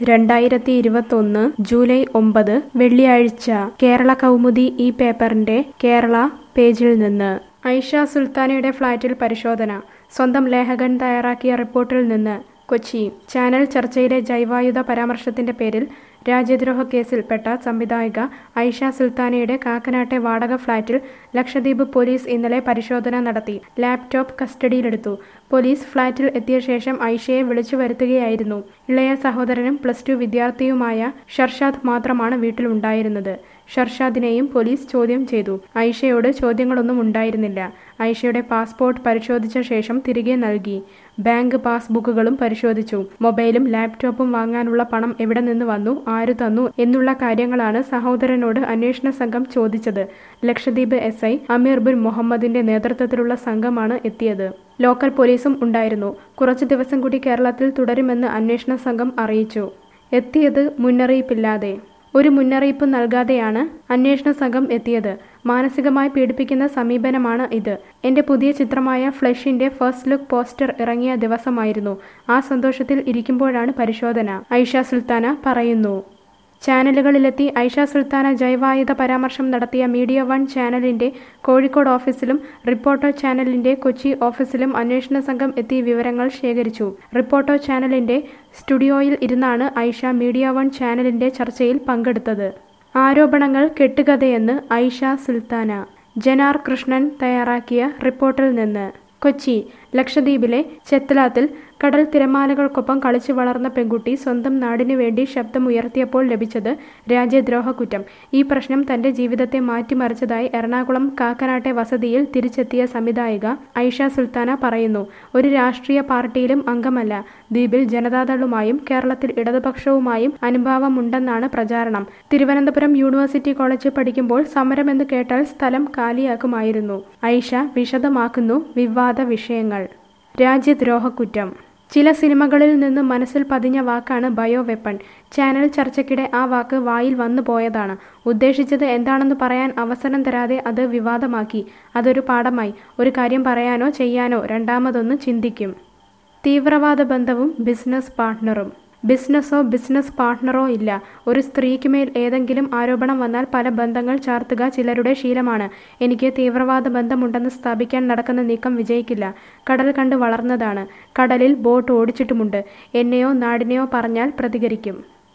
രണ്ടായിരത്തി ഇരുപത്തൊന്ന് ജൂലൈ ഒമ്പത് വെള്ളിയാഴ്ച കേരള കൗമുദി ഈ പേപ്പറിന്റെ കേരള പേജിൽ നിന്ന് ഐഷ സുൽത്താനയുടെ ഫ്ളാറ്റിൽ പരിശോധന സ്വന്തം ലേഖകൻ തയ്യാറാക്കിയ റിപ്പോർട്ടിൽ നിന്ന് കൊച്ചി ചാനൽ ചർച്ചയിലെ ജൈവായുധ പരാമർശത്തിന്റെ പേരിൽ രാജ്യദ്രോഹ കേസിൽപ്പെട്ട സംവിധായിക ഐഷ സുൽത്താനയുടെ കാക്കനാട്ടെ വാടക ഫ്ളാറ്റിൽ ലക്ഷദ്വീപ് പോലീസ് ഇന്നലെ പരിശോധന നടത്തി ലാപ്ടോപ്പ് കസ്റ്റഡിയിലെടുത്തു പോലീസ് ഫ്ളാറ്റിൽ എത്തിയ ശേഷം ഐഷയെ വിളിച്ചു വരുത്തുകയായിരുന്നു ഇളയ സഹോദരനും പ്ലസ് ടു വിദ്യാർത്ഥിയുമായ ഷർഷാദ് മാത്രമാണ് വീട്ടിലുണ്ടായിരുന്നത് ഷർഷാദിനെയും പോലീസ് ചോദ്യം ചെയ്തു ഐഷയോട് ചോദ്യങ്ങളൊന്നും ഉണ്ടായിരുന്നില്ല ഐഷയുടെ പാസ്പോർട്ട് പരിശോധിച്ച ശേഷം തിരികെ നൽകി ബാങ്ക് പാസ്ബുക്കുകളും പരിശോധിച്ചു മൊബൈലും ലാപ്ടോപ്പും വാങ്ങാനുള്ള പണം എവിടെ നിന്ന് വന്നു ആര് തന്നു എന്നുള്ള കാര്യങ്ങളാണ് സഹോദരനോട് അന്വേഷണ സംഘം ചോദിച്ചത് ലക്ഷദ്വീപ് എസ് ഐ അമീർ ബിൻ മുഹമ്മദിന്റെ നേതൃത്വത്തിലുള്ള സംഘമാണ് എത്തിയത് ലോക്കൽ പോലീസും ഉണ്ടായിരുന്നു കുറച്ചു ദിവസം കൂടി കേരളത്തിൽ തുടരുമെന്ന് അന്വേഷണ സംഘം അറിയിച്ചു എത്തിയത് മുന്നറിയിപ്പില്ലാതെ ഒരു മുന്നറിയിപ്പ് നൽകാതെയാണ് അന്വേഷണ സംഘം എത്തിയത് മാനസികമായി പീഡിപ്പിക്കുന്ന സമീപനമാണ് ഇത് എന്റെ പുതിയ ചിത്രമായ ഫ്ലഷിന്റെ ഫസ്റ്റ് ലുക്ക് പോസ്റ്റർ ഇറങ്ങിയ ദിവസമായിരുന്നു ആ സന്തോഷത്തിൽ ഇരിക്കുമ്പോഴാണ് പരിശോധന ഐഷ സുൽത്താന പറയുന്നു ചാനലുകളിലെത്തി ഐഷ സുൽത്താന ജൈവായുധ പരാമർശം നടത്തിയ മീഡിയ വൺ ചാനലിന്റെ കോഴിക്കോട് ഓഫീസിലും റിപ്പോർട്ടർ ചാനലിന്റെ കൊച്ചി ഓഫീസിലും അന്വേഷണ സംഘം എത്തി വിവരങ്ങൾ ശേഖരിച്ചു റിപ്പോർട്ടർ ചാനലിന്റെ സ്റ്റുഡിയോയിൽ ഇരുന്നാണ് ഐഷ മീഡിയ വൺ ചാനലിന്റെ ചർച്ചയിൽ പങ്കെടുത്തത് ആരോപണങ്ങൾ കെട്ടുകഥയെന്ന് ഐഷ സുൽത്താന ജനാർ കൃഷ്ണൻ തയ്യാറാക്കിയ റിപ്പോർട്ടിൽ നിന്ന് കൊച്ചി ലക്ഷദ്വീപിലെ ചെത്തലാത്തിൽ കടൽ തിരമാലകൾക്കൊപ്പം കളിച്ചു വളർന്ന പെൺകുട്ടി സ്വന്തം നാടിനു വേണ്ടി ശബ്ദമുയർത്തിയപ്പോൾ ലഭിച്ചത് രാജ്യദ്രോഹ കുറ്റം ഈ പ്രശ്നം തന്റെ ജീവിതത്തെ മാറ്റിമറിച്ചതായി എറണാകുളം കാക്കനാട്ടെ വസതിയിൽ തിരിച്ചെത്തിയ സംവിധായിക ഐഷ സുൽത്താന പറയുന്നു ഒരു രാഷ്ട്രീയ പാർട്ടിയിലും അംഗമല്ല ദ്വീപിൽ ജനതാദളുമായും കേരളത്തിൽ ഇടതുപക്ഷവുമായും അനുഭാവമുണ്ടെന്നാണ് പ്രചാരണം തിരുവനന്തപുരം യൂണിവേഴ്സിറ്റി കോളേജിൽ പഠിക്കുമ്പോൾ സമരമെന്ന് കേട്ടാൽ സ്ഥലം കാലിയാക്കുമായിരുന്നു ഐഷ വിശദമാക്കുന്നു വിവാദ വിഷയങ്ങൾ രാജ്യദ്രോഹക്കുറ്റം ചില സിനിമകളിൽ നിന്ന് മനസ്സിൽ പതിഞ്ഞ വാക്കാണ് ബയോ വെപ്പൺ ചാനൽ ചർച്ചയ്ക്കിടെ ആ വാക്ക് വായിൽ വന്നു പോയതാണ് ഉദ്ദേശിച്ചത് എന്താണെന്ന് പറയാൻ അവസരം തരാതെ അത് വിവാദമാക്കി അതൊരു പാഠമായി ഒരു കാര്യം പറയാനോ ചെയ്യാനോ രണ്ടാമതൊന്ന് ചിന്തിക്കും തീവ്രവാദ ബന്ധവും ബിസിനസ് പാർട്ട്ണറും ബിസിനസ്സോ ബിസിനസ് പാർട്ട്ണറോ ഇല്ല ഒരു സ്ത്രീക്കുമേൽ ഏതെങ്കിലും ആരോപണം വന്നാൽ പല ബന്ധങ്ങൾ ചാർത്തുക ചിലരുടെ ശീലമാണ് എനിക്ക് തീവ്രവാദ ബന്ധമുണ്ടെന്ന് സ്ഥാപിക്കാൻ നടക്കുന്ന നീക്കം വിജയിക്കില്ല കടൽ കണ്ട് വളർന്നതാണ് കടലിൽ ബോട്ട് ഓടിച്ചിട്ടുമുണ്ട് എന്നെയോ നാടിനെയോ പറഞ്ഞാൽ പ്രതികരിക്കും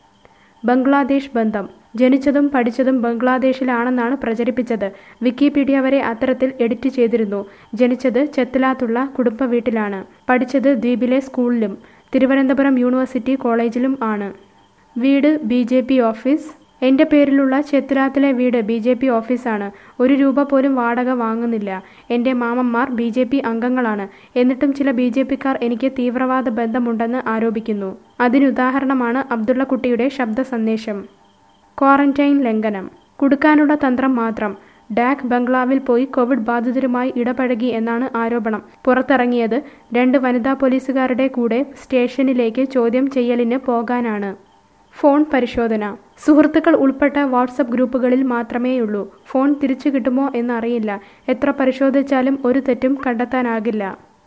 ബംഗ്ലാദേശ് ബന്ധം ജനിച്ചതും പഠിച്ചതും ബംഗ്ലാദേശിലാണെന്നാണ് പ്രചരിപ്പിച്ചത് വിക്കിപീഡിയ വരെ അത്തരത്തിൽ എഡിറ്റ് ചെയ്തിരുന്നു ജനിച്ചത് ചെത്തലാത്തുള്ള കുടുംബ വീട്ടിലാണ് പഠിച്ചത് ദ്വീപിലെ സ്കൂളിലും തിരുവനന്തപുരം യൂണിവേഴ്സിറ്റി കോളേജിലും ആണ് വീട് ബി ജെ പി ഓഫീസ് എൻ്റെ പേരിലുള്ള ചെത്തുരാത്തിലെ വീട് ബി ജെ പി ഓഫീസാണ് ഒരു രൂപ പോലും വാടക വാങ്ങുന്നില്ല എൻ്റെ മാമന്മാർ ബി ജെ പി അംഗങ്ങളാണ് എന്നിട്ടും ചില ബി ജെ പിക്കാർ എനിക്ക് തീവ്രവാദ ബന്ധമുണ്ടെന്ന് ആരോപിക്കുന്നു അതിനുദാഹരണമാണ് അബ്ദുള്ളക്കുട്ടിയുടെ ശബ്ദ സന്ദേശം ക്വാറന്റൈൻ ലംഘനം കുടുക്കാനുള്ള തന്ത്രം മാത്രം ഡാക് ബംഗ്ലാവിൽ പോയി കോവിഡ് ബാധിതരുമായി ഇടപഴകി എന്നാണ് ആരോപണം പുറത്തിറങ്ങിയത് രണ്ട് വനിതാ പോലീസുകാരുടെ കൂടെ സ്റ്റേഷനിലേക്ക് ചോദ്യം ചെയ്യലിന് പോകാനാണ് ഫോൺ പരിശോധന സുഹൃത്തുക്കൾ ഉൾപ്പെട്ട വാട്സപ്പ് ഗ്രൂപ്പുകളിൽ മാത്രമേയുള്ളൂ ഫോൺ തിരിച്ചു കിട്ടുമോ എന്നറിയില്ല എത്ര പരിശോധിച്ചാലും ഒരു തെറ്റും കണ്ടെത്താനാകില്ല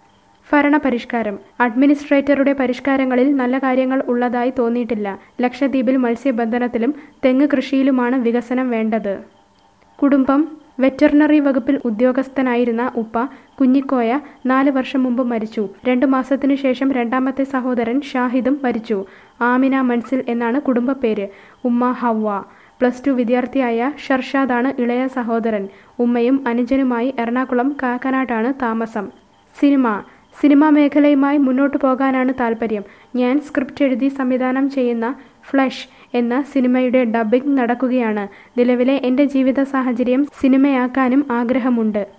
ഭരണപരിഷ്കാരം അഡ്മിനിസ്ട്രേറ്ററുടെ പരിഷ്കാരങ്ങളിൽ നല്ല കാര്യങ്ങൾ ഉള്ളതായി തോന്നിയിട്ടില്ല ലക്ഷദ്വീപിൽ മത്സ്യബന്ധനത്തിലും തെങ്ങ് കൃഷിയിലുമാണ് വികസനം വേണ്ടത് കുടുംബം വെറ്ററിനറി വകുപ്പിൽ ഉദ്യോഗസ്ഥനായിരുന്ന ഉപ്പ കുഞ്ഞിക്കോയ നാല് വർഷം മുമ്പ് മരിച്ചു രണ്ടു മാസത്തിനു ശേഷം രണ്ടാമത്തെ സഹോദരൻ ഷാഹിദും മരിച്ചു ആമിന മൻസിൽ എന്നാണ് കുടുംബ പേര് ഉമ്മ ഹവ്വ പ്ലസ് ടു വിദ്യാർത്ഥിയായ ഷർഷാദാണ് ഇളയ സഹോദരൻ ഉമ്മയും അനുജനുമായി എറണാകുളം കാക്കനാട്ടാണ് താമസം സിനിമ സിനിമാ മേഖലയുമായി മുന്നോട്ടു പോകാനാണ് താല്പര്യം ഞാൻ സ്ക്രിപ്റ്റ് എഴുതി സംവിധാനം ചെയ്യുന്ന ഫ്ലഷ് എന്ന സിനിമയുടെ ഡബ്ബിംഗ് നടക്കുകയാണ് നിലവിലെ എൻ്റെ ജീവിത സാഹചര്യം സിനിമയാക്കാനും ആഗ്രഹമുണ്ട്